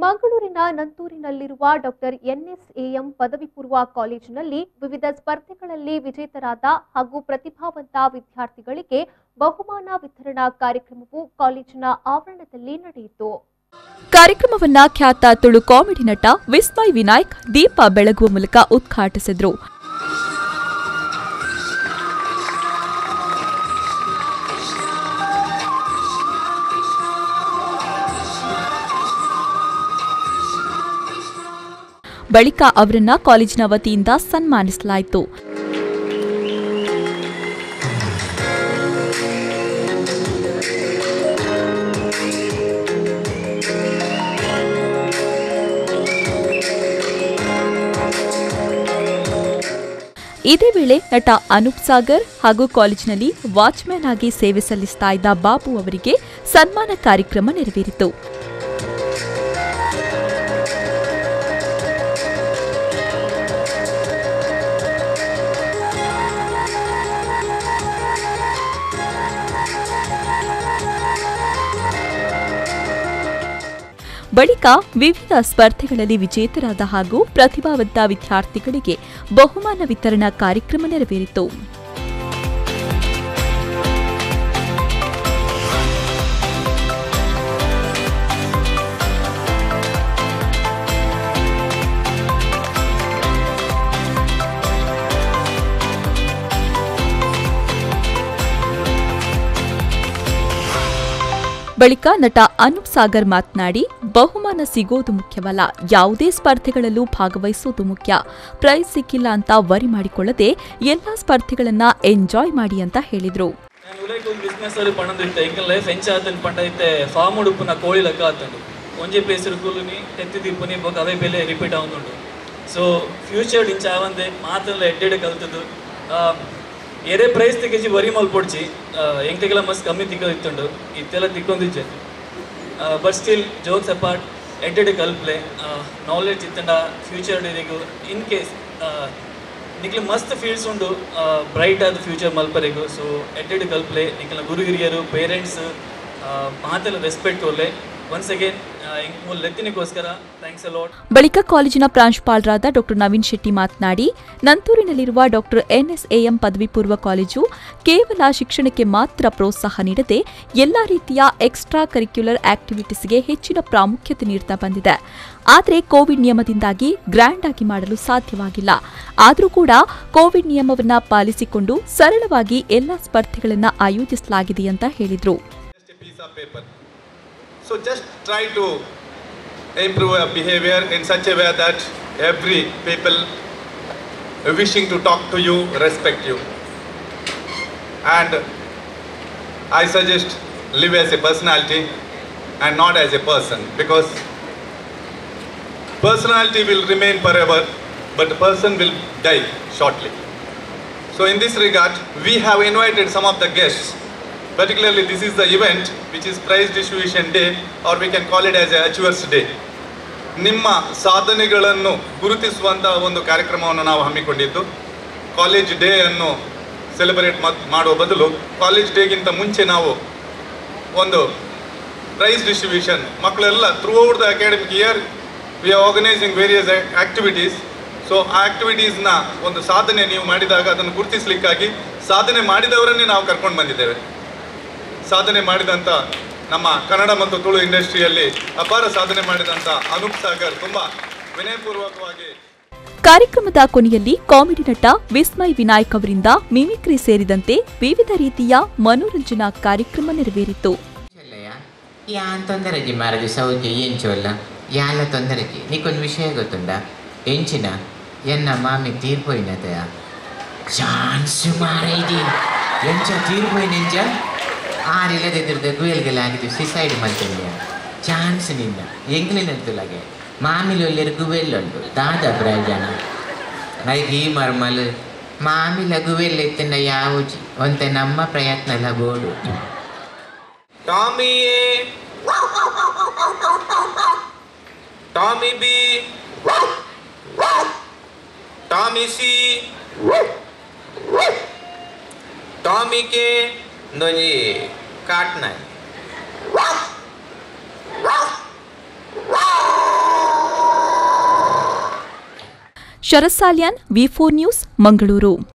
ಮಂಗಳೂರಿನ ನಂತೂರಿನಲ್ಲಿರುವ ಡಾಕ್ಟರ್ ಎನ್ಎಸ್ಎಎಂ ಪದವಿ ಪೂರ್ವ ಕಾಲೇಜಿನಲ್ಲಿ ವಿವಿಧ ಸ್ಪರ್ಧೆಗಳಲ್ಲಿ ವಿಜೇತರಾದ ಹಾಗೂ ಪ್ರತಿಭಾವಂತ ವಿದ್ಯಾರ್ಥಿಗಳಿಗೆ ಬಹುಮಾನ ವಿತರಣಾ ಕಾರ್ಯಕ್ರಮವು ಕಾಲೇಜಿನ ಆವರಣದಲ್ಲಿ ನಡೆಯಿತು ಕಾರ್ಯಕ್ರಮವನ್ನ ಖ್ಯಾತ ತುಳು ಕಾಮಿಡಿ ನಟ ವಿಸ್ಮಯ್ ವಿನಾಯಕ್ ದೀಪ ಬೆಳಗುವ ಮೂಲಕ ಉದ್ಘಾಟಿಸಿದ್ರು ಬಳಿಕ ಅವರನ್ನ ಕಾಲೇಜಿನ ವತಿಯಿಂದ ಸನ್ಮಾನಿಸಲಾಯಿತು ಇದೇ ವೇಳೆ ನಟ ಅನೂಪ್ ಸಾಗರ್ ಹಾಗೂ ಕಾಲೇಜಿನಲ್ಲಿ ವಾಚ್ಮ್ಯಾನ್ ಆಗಿ ಸೇವೆ ಸಲ್ಲಿಸ್ತಾ ಇದ್ದ ಬಾಬು ಅವರಿಗೆ ಸನ್ಮಾನ ಕಾರ್ಯಕ್ರಮ ನೆರವೇರಿತು ಬಳಿಕ ವಿವಿಧ ಸ್ಪರ್ಧೆಗಳಲ್ಲಿ ವಿಜೇತರಾದ ಹಾಗೂ ಪ್ರತಿಭಾವಂತ ವಿದ್ಯಾರ್ಥಿಗಳಿಗೆ ಬಹುಮಾನ ವಿತರಣಾ ಕಾರ್ಯಕ್ರಮ ನೆರವೇರಿತು ಬಳಿಕ ನಟ ಅನೂಪ್ ಸಾಗರ್ ಮಾತನಾಡಿ ಬಹುಮಾನ ಸಿಗೋದು ಮುಖ್ಯವಲ್ಲ ಯಾವುದೇ ಸ್ಪರ್ಧೆಗಳಲ್ಲೂ ಭಾಗವಹಿಸೋದು ಮುಖ್ಯ ಪ್ರೈಸ್ ಸಿಕ್ಕಿಲ್ಲ ಅಂತ ವರಿ ಮಾಡಿಕೊಳ್ಳದೆ ಎಲ್ಲಾ ಸ್ಪರ್ಧೆಗಳನ್ನ ಎಂಜಾಯ್ ಮಾಡಿ ಅಂತ ಹೇಳಿದ್ರು ನಾನು ಉಲೈಕ್ ಒಂದು ಬಿಸ್ನೆಸ್ ಅಲ್ಲಿ ಪಣದಿತ್ತೆ ಇಂಕಲ್ ಲೈಫ್ ಎಂಚ ಆತನ್ ಪಂಡೈತೆ ಫಾರ್ಮ್ ಉಡುಪುನ ಕೋಳಿ ಲೆಕ್ಕ ಆತಂಡು ಒಂಜೆ ಪ್ಲೇಸ್ ಕೂಲುನಿ ತೆತ್ತಿ ದಿಪ್ಪುನಿ ಬೊಕ ಅವೇ ಬೆಲೆ ರಿಪೀಟ್ ಆಗುಂಡು ಸೊ ಫ್ಯೂಚರ್ ಇಂಚ ಆವಂದೆ ಮಾತೆಲ್ಲ ಎಡ್ಡೆಡೆ ಕಲ್ತದ್ದು ಎರೆ ಪ್ರೈಸ್ ತೆಗೆಜಿ ವರಿ ಮಲ್ಪೊಡ್ಚಿ ಎಂತೆಗೆಲ್ಲ ಮಸ್ತ್ ಕಮ್ಮಿ ತಿಕ್ಕೋದಿತ್ತುಂಡು ಇತ್ತೆಲ್ಲ ತಿಕ್ಕೊಂದಿಜ್ಜೆ ಬಟ್ ಸ್ಟಿಲ್ ಜೋಕ್ಸ್ ಅಪಾರ್ಟ್ ಎಡ್ಡೆಡೆ ಕಲ್ಪ್ಲೆ ನಾಲೆಡ್ಜ್ ಇತ್ತಂಡ ಫ್ಯೂಚರ್ ಇದೀಗು ಇನ್ ಕೇಸ್ ನಿಕ್ಲು ಮಸ್ತ್ ಫೀಲ್ಡ್ಸ್ ಉಂಡು ಬ್ರೈಟ್ ಆದ ಫ್ಯೂಚರ್ ಮಲ್ಪರೆಗು ಸೊ ಎಡ್ಡೆಡ್ ಕಲ್ಪ್ಲೆ ನಿಕ್ಲ ಗುರು ಹಿರಿಯರು ಪೇರೆಂಟ್ಸ್ ಮಾತೆಲ್ಲ ರೆಸ್ಪೆಕ್ಟ್ ಒಲ್ಲೆ ಒನ್ಸ್ ಅಗೇನ್ ಇಂಕ್ ಮೂಲ ಲೆತ್ತಿನಿಗೋಸ್ಕರ ಥ್ಯಾಂಕ್ಸ್ ಅ ಲಾಟ್ ಬಳಿಕ ಕಾಲೇಜಿನ ಪ್ರಾಂಶುಪಾಲರಾದ ಡಾ ನವೀನ್ ಶೆಟ್ಟಿ ಮಾತನಾಡಿ ನಂತೂರಿನಲ್ಲಿರುವ ಡಾ ಎನ್ಎಸ್ಎಎಂ ಪದವಿ ಪೂರ್ವ ಕಾಲೇಜು ಕೇವಲ ಶಿಕ್ಷಣಕ್ಕೆ ಮಾತ್ರ ಪ್ರೋತ್ಸಾಹ ನೀಡದೆ ಎಲ್ಲಾ ರೀತಿಯ ಎಕ್ಸ್ಟ್ರಾ ಕರಿಕ್ಯುಲರ್ ಆಕ್ಟಿವಿಟೀಸ್ಗೆ ಹೆಚ್ಚಿನ ಪ್ರಾಮುಖ್ಯತೆ ನೀಡ್ತಾ ಬಂದಿದೆ ಆದರೆ ಕೋವಿಡ್ ನಿಯಮದಿಂದಾಗಿ ಗ್ರ್ಯಾಂಡ್ ಆಗಿ ಮಾಡಲು ಸಾಧ್ಯವಾಗಿಲ್ಲ ಆದರೂ ಕೂಡ ಕೋವಿಡ್ ನಿಯಮವನ್ನ ಪಾಲಿಸಿಕೊಂಡು ಸರಳವಾಗಿ ಎಲ್ಲಾ ಸ್ಪರ್ಧೆಗಳನ್ನು ಆಯೋಜಿಸಲಾಗಿದೆ ಅಂತ ಹೇಳಿದ್ರು just a piece of paper. So just try to improve your behavior in such a way that every people wishing to talk to you respect you. And I suggest live as a personality and not as a person because personality will remain forever but the person will die shortly. So in this regard, we have invited some of the guests particularly this is the event which is prize distribution day or we can call it as a achievers day ನಿಮ್ಮ ಸಾಧನೆಗಳನ್ನು ಗುರುತಿಸುವಂತಹ ಒಂದು ಕಾರ್ಯಕ್ರಮವನ್ನು ನಾವು ಹಮ್ಮಿಕೊಂಡಿದ್ದು college day ಅನ್ನು celebrate ಮಾಡುವ ಬದಲು college ಡೇಗಿಂತ ಮುಂಚೆ ನಾವು ಒಂದು ಪ್ರೈಸ್ ಡಿಸ್ಟ್ರಿಬ್ಯೂಷನ್ ಮಕ್ಕಳೆಲ್ಲ throughout the academic year we are organising various activities so ಆ ಆಕ್ಟಿವಿಟೀಸ್ನ ಒಂದು ಸಾಧನೆ ನೀವು ಮಾಡಿದಾಗ ಅದನ್ನು ಗುರುತಿಸಲಿಕ್ಕಾಗಿ ಸಾಧನೆ ಮಾಡಿದವರನ್ನೇ ನಾವು ಕರ್ಕೊಂಡು ಬಂದಿದ್ದೇವೆ ಸಾಧನೆ ಮಾಡಿದಂಥ ನಮ್ಮ ಕನ್ನಡ ಮತ್ತು ತುಳು ಇಂಡಸ್ಟ್ರಿಯಲ್ಲಿ ಅಪಾರ ಸಾಧನೆ ಮಾಡಿದಂಥ ಅನೂಪ್ ಸಾಗರ್ ತುಂಬ ವಿನಯಪೂರ್ವಕವಾಗಿ ಕಾರ್ಯಕ್ರಮದ ಕೊನೆಯಲ್ಲಿ ಕಾಮಿಡಿ ನಟ ವಿಸ್ಮಯ್ ವಿನಾಯಕ್ ಅವರಿಂದ ಮಿಮಿಕ್ರಿ ಸೇರಿದಂತೆ ವಿವಿಧ ರೀತಿಯ ಮನೋರಂಜನಾ ಕಾರ್ಯಕ್ರಮ ನೆರವೇರಿತು చొల్లయ్య యాన్ తొందరజి మారది సౌజి ఏం చోల్ల యాళ్ళ తొందరజి నీకొన్ని విషయం గుర్తుందా ఎంచిన ఎన్న మామి తీరిపోయినదయా ಚಾನ್ಸ್ ಮಾರೈದಿ ಎಂಚ ತೀರ್ಪೋಯ್ನೆಂಚ ಆರಿಲ್ಲದಿದ್ರದ ಗುವೆಲ್ಗೆಲಾಗಿದ್ದು ಸಿಸೈಡ್ ಮಲ್ತಿಲ್ಲ ಚಾನ್ಸ್ ನಿನ್ನ ಎಂಗ್ಲಿನಂತುಲಗೆ ಮಾಮಿಲೊಲ್ಲೆರು ಗುವೆಲ್ಲುಂಟು ದಾದ ಪ್ರಯೋಜನ ಐದು ಈ ಮರ್ಮಲು ಮಾಮಿಲ ಗುವೆಲ್ಲೆತ್ತಿನ ಯಾವುಜಿ ಒಂತೆ ನಮ್ಮ ಪ್ರಯತ್ನಲ ಬೋಡು team A team B team C team K ಒಂದೊಂಜಿ ಕಾಟ್ನಾಯ್ Sharath Salian V four news Mangaluru